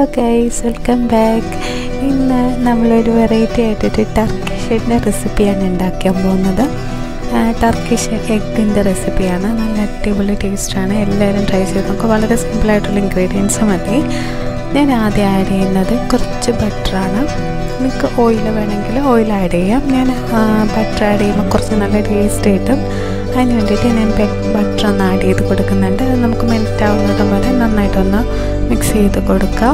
guys welcome back ഇന്ന് നമ്മളൊരു variety ആയിട്ടൊരു ടർക്കിഷിൻ്റെ റെസിപ്പിയാണ് ഉണ്ടാക്കാൻ പോകുന്നത് ടർക്കിഷ് എഗ്ഗിൻ്റെ റെസിപ്പിയാണ് നല്ല അടിപൊളി ടേസ്റ്റാണ് എല്ലാവരും ട്രൈ ചെയ്ത് നോക്കുക വളരെ സിമ്പിളായിട്ടുള്ള ഇൻഗ്രീഡിയൻസ് മതി ഞാൻ ആദ്യം ആഡ് ചെയ്യുന്നത് കുറച്ച് ബട്ടറാണ് നിങ്ങൾക്ക് ഓയിൽ വേണമെങ്കിൽ ഓയിൽ ആഡ് ചെയ്യാം ഞാൻ ബട്ടർ ആഡ് ചെയ്യുമ്പോൾ കുറച്ച് നല്ല ടേസ്റ്റ് കിട്ടും അതിന് വേണ്ടിയിട്ട് ഞാൻ ബട്ടർ ഒന്ന് ആഡ് ചെയ്ത് കൊടുക്കുന്നുണ്ട് അത് നമുക്ക് മെൽറ്റ് ആവുന്നത് വരെ നന്നായിട്ടൊന്ന് മിക്സ് ചെയ്ത് കൊടുക്കുക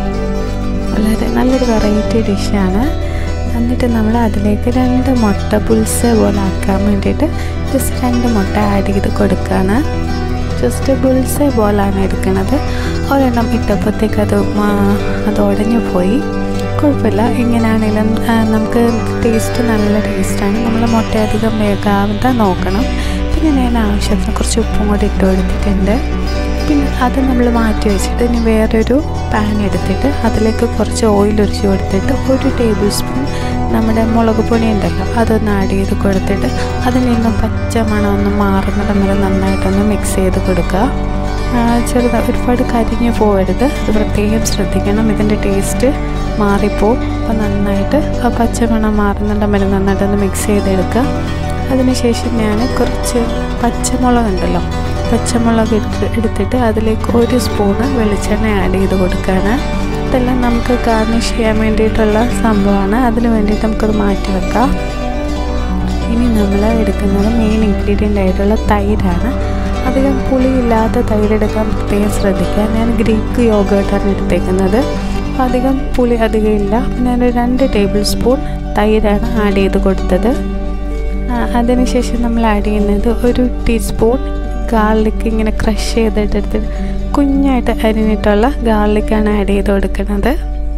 വളരെ നല്ലൊരു വെറൈറ്റി ഡിഷാണ് എന്നിട്ട് നമ്മൾ അതിലേക്ക് രണ്ട് മുട്ട പുൽസ് പോലെ ആക്കാൻ വേണ്ടിയിട്ട് ജസ്റ്റ് രണ്ട് മുട്ട ആഡ് ചെയ്ത് കൊടുക്കുകയാണ് ജസ്റ്റ് ബുൾസെ ബോളാണ് എടുക്കുന്നത് ഒരെണ്ണം ഇട്ടപ്പോഴത്തേക്ക് അത് അത് ഉടഞ്ഞു പോയി കുഴപ്പമില്ല ഇങ്ങനെയാണെങ്കിലും നമുക്ക് ടേസ്റ്റ് നല്ല ടേസ്റ്റാണ് നമ്മൾ മുട്ട അധികം വേഗാവാതെ നോക്കണം പിന്നെ ഞാൻ ആവശ്യത്തിന് കുറച്ച് ഉപ്പും കൂടി ഇട്ട് കൊടുത്തിട്ടുണ്ട് പിന്നെ അത് നമ്മൾ മാറ്റി വെച്ചിട്ട് ഇനി വേറൊരു പാൻ എടുത്തിട്ട് അതിലേക്ക് കുറച്ച് ഓയിൽ ഒഴിച്ച് കൊടുത്തിട്ട് ഒരു ടേബിൾ സ്പൂൺ നമ്മുടെ മുളക് പൊടി ഉണ്ടല്ലോ അതൊന്ന് ആഡ് ചെയ്ത് കൊടുത്തിട്ട് അതിൽ നിന്നും പച്ച മണം ഒന്ന് മാറുന്നിടം വരെ നന്നായിട്ടൊന്ന് മിക്സ് ചെയ്ത് കൊടുക്കുക ചെറുത് ഒരുപാട് കരിഞ്ഞു പോകരുത് അത് പ്രത്യേകം ശ്രദ്ധിക്കണം ഇതിൻ്റെ ടേസ്റ്റ് മാറിപ്പോവും അപ്പോൾ നന്നായിട്ട് ആ പച്ചമണം മാറുന്നിടം വരെ നന്നായിട്ടൊന്ന് മിക്സ് ചെയ്തെടുക്കുക അതിനുശേഷം ഞാൻ കുറച്ച് പച്ചമുളക് ഉണ്ടല്ലോ പച്ചമുളക് എടുത്ത് എടുത്തിട്ട് അതിലേക്ക് ഒരു സ്പൂണ് വെളിച്ചെണ്ണ ആഡ് ചെയ്ത് കൊടുക്കുകയാണ് ഇതെല്ലാം നമുക്ക് ഗാർണിഷ് ചെയ്യാൻ വേണ്ടിയിട്ടുള്ള സംഭവമാണ് അതിന് വേണ്ടിയിട്ട് നമുക്കത് മാറ്റി വെക്കാം ഇനി നമ്മൾ എടുക്കുന്നത് മെയിൻ ഇൻഗ്രീഡിയൻ്റ് ആയിട്ടുള്ള തൈരാണ് അധികം പുളിയില്ലാത്ത തൈര് എടുക്കാൻ പ്രത്യേകം ശ്രദ്ധിക്കുക ഞാൻ ഗ്രീക്ക് യോഗേട്ടാണ് എടുത്തേക്കുന്നത് അപ്പോൾ അധികം പുളി അധികം ഇല്ല ഞാൻ രണ്ട് ടേബിൾ സ്പൂൺ തൈരാണ് ആഡ് ചെയ്ത് കൊടുത്തത് അതിനുശേഷം നമ്മൾ ആഡ് ചെയ്യുന്നത് ഒരു ടീസ്പൂൺ ഗാർലിക് ഇങ്ങനെ ക്രഷ് ചെയ്തിട്ടെടുത്ത് കുഞ്ഞായിട്ട് അരിഞ്ഞിട്ടുള്ള ഗാർലിക്കാണ് ആഡ് ചെയ്ത് കൊടുക്കുന്നത്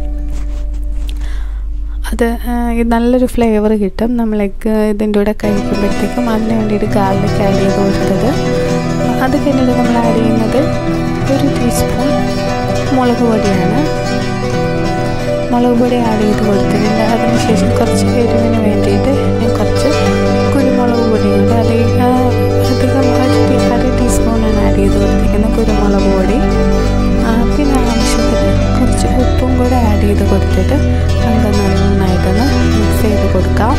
അത് നല്ലൊരു ഫ്ലേവർ കിട്ടും നമ്മൾ എഗ്ഗ് ഇതിൻ്റെ കൂടെ കഴിക്കുമ്പോഴത്തേക്കും അതിന് വേണ്ടിയിട്ട് ഗാർലിക് ആഡ് ചെയ്ത് കൊടുത്തത് അത് കഴിഞ്ഞിട്ട് നമ്മൾ ആഡ് ചെയ്യുന്നത് ഒരു ടീസ്പൂൺ മുളക് പൊടിയാണ് മുളക് പൊടി ആഡ് ചെയ്ത് കൊടുത്തിട്ടുണ്ട് അതിനുശേഷം കുറച്ച് എരിവിന് വേണ്ടിയിട്ട് ഞാൻ കുറച്ച് കുരുമുളക് പൊടിയുണ്ട് അത് അധികം ഒരു അര ടീസ്പൂണാണ് ആഡ് ചെയ്ത് കൊടുത്തിരിക്കുന്നത് കുരുമുളക് പൊടി പിന്നെ ആവശ്യത്തിന് കുറച്ച് ഉപ്പും കൂടെ ആഡ് ചെയ്ത് കൊടുത്തിട്ട് നമുക്ക് നന്നായിട്ടൊന്ന് മിക്സ് ചെയ്ത് കൊടുക്കാം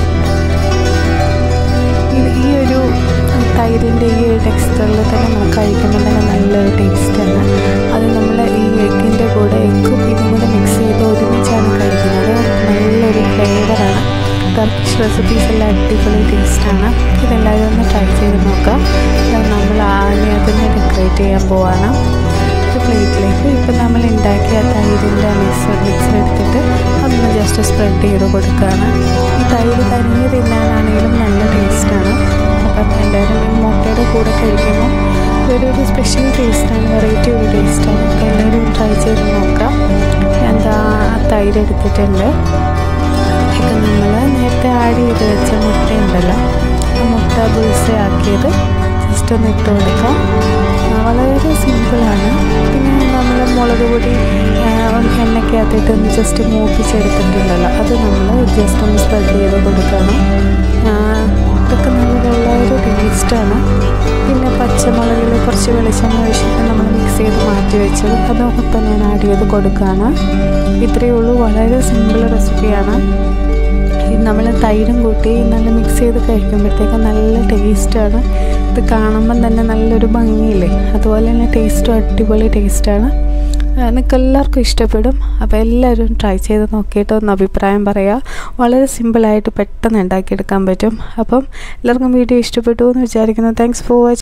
ഇത് ഈ ഒരു തൈരിൻ്റെ ഈ ഒരു ടെക്സ്റ്ററിൽ തന്നെ നമുക്ക് കഴിക്കുമ്പോൾ തന്നെ നല്ലൊരു ടേസ്റ്റാണ് അത് നമ്മൾ ഈ എഗ്ഗിൻ്റെ കൂടെ എഗ്ഗും ഇതും കൂടെ മിക്സ് ചെയ്ത് ഒരുമിച്ചാണ് കഴിക്കുന്നത് നല്ലൊരു ഫ്ലേവറാണ് ടർക്കിഷ് റെസിപ്പീസ് എല്ലാം അടിപൊളി ടേസ്റ്റാണ് ഇതെല്ലാവരും ഒന്ന് ട്രൈ ചെയ്ത് നോക്കാം നമ്മൾ ആദ്യം അതിനെ ഡെക്കറേറ്റ് ചെയ്യാൻ പോവാണ് ഒരു പ്ലേറ്റിലേക്ക് ഇപ്പം നമ്മൾ ഉണ്ടാക്കിയ തൈരിൻ്റെ മിക്സ് മിക്സ് എടുത്തിട്ട് അതൊന്ന് ജസ്റ്റ് സ്പ്രെഡ് ചെയ്ത് കൊടുക്കുകയാണ് ഈ തൈര് തനിയെ തിന്നാനാണെങ്കിലും നല്ല ടേസ്റ്റാണ് അപ്പം എല്ലാവരും ഈ മുട്ടയുടെ കൂടെ കഴിക്കുമ്പോൾ ഒരു ഒരു സ്പെഷ്യൽ ടേസ്റ്റാണ് വെറൈറ്റി ഒരു ടേസ്റ്റാണ് അപ്പോൾ എല്ലാവരും ട്രൈ ചെയ്ത് നോക്കാം എന്താ തൈര് എടുത്തിട്ടുണ്ട് ഇപ്പം നമ്മൾ നേരത്തെ ആഡ് ചെയ്ത് വെച്ച മുട്ടയുണ്ടല്ലോ ആ മുട്ട ബുൾസ ആക്കിയത് ജസ്റ്റ് ഒന്ന് ഇട്ട് കൊടുക്കാം വളരെ സിമ്പിളാണ് പിന്നെ നമ്മൾ മുളക് പൊടി എണ്ണയ്ക്കകത്തിട്ട് ഒന്ന് ജസ്റ്റ് മൂപ്പിച്ചെടുത്തിട്ടുണ്ടല്ലോ അത് നമ്മൾ ജസ്റ്റ് ഒന്ന് സ്പ്രെഡ് ചെയ്ത് കൊടുക്കണം ഇതൊക്കെ നല്ല ഒരു ടേസ്റ്റാണ് പിന്നെ പച്ചമുളകിൽ കുറച്ച് വെളിച്ചെണ്ണ ഒഴിച്ചിട്ട് നമ്മൾ മിക്സ് ചെയ്ത് മാറ്റി വെച്ചത് അതും ഇപ്പം ഞാൻ ആഡ് ചെയ്ത് കൊടുക്കുകയാണ് ഇത്രയേ ഉള്ളൂ വളരെ സിമ്പിൾ റെസിപ്പിയാണ് നമ്മൾ തൈരും കൂട്ടി നല്ല മിക്സ് ചെയ്ത് കഴിക്കുമ്പോഴത്തേക്കും നല്ല ടേസ്റ്റാണ് ഇത് കാണുമ്പം തന്നെ നല്ലൊരു ഭംഗിയില്ലേ അതുപോലെ തന്നെ ടേസ്റ്റും അടിപൊളി ടേസ്റ്റാണ് നിങ്ങൾക്ക് എല്ലാവർക്കും ഇഷ്ടപ്പെടും അപ്പോൾ എല്ലാവരും ട്രൈ ചെയ്ത് നോക്കിയിട്ട് ഒന്ന് അഭിപ്രായം പറയുക വളരെ സിമ്പിളായിട്ട് പെട്ടെന്ന് ഉണ്ടാക്കിയെടുക്കാൻ പറ്റും അപ്പം എല്ലാവർക്കും വീഡിയോ ഇഷ്ടപ്പെട്ടു എന്ന് വിചാരിക്കുന്നു താങ്ക്സ് ഫോർ വാച്ചിങ്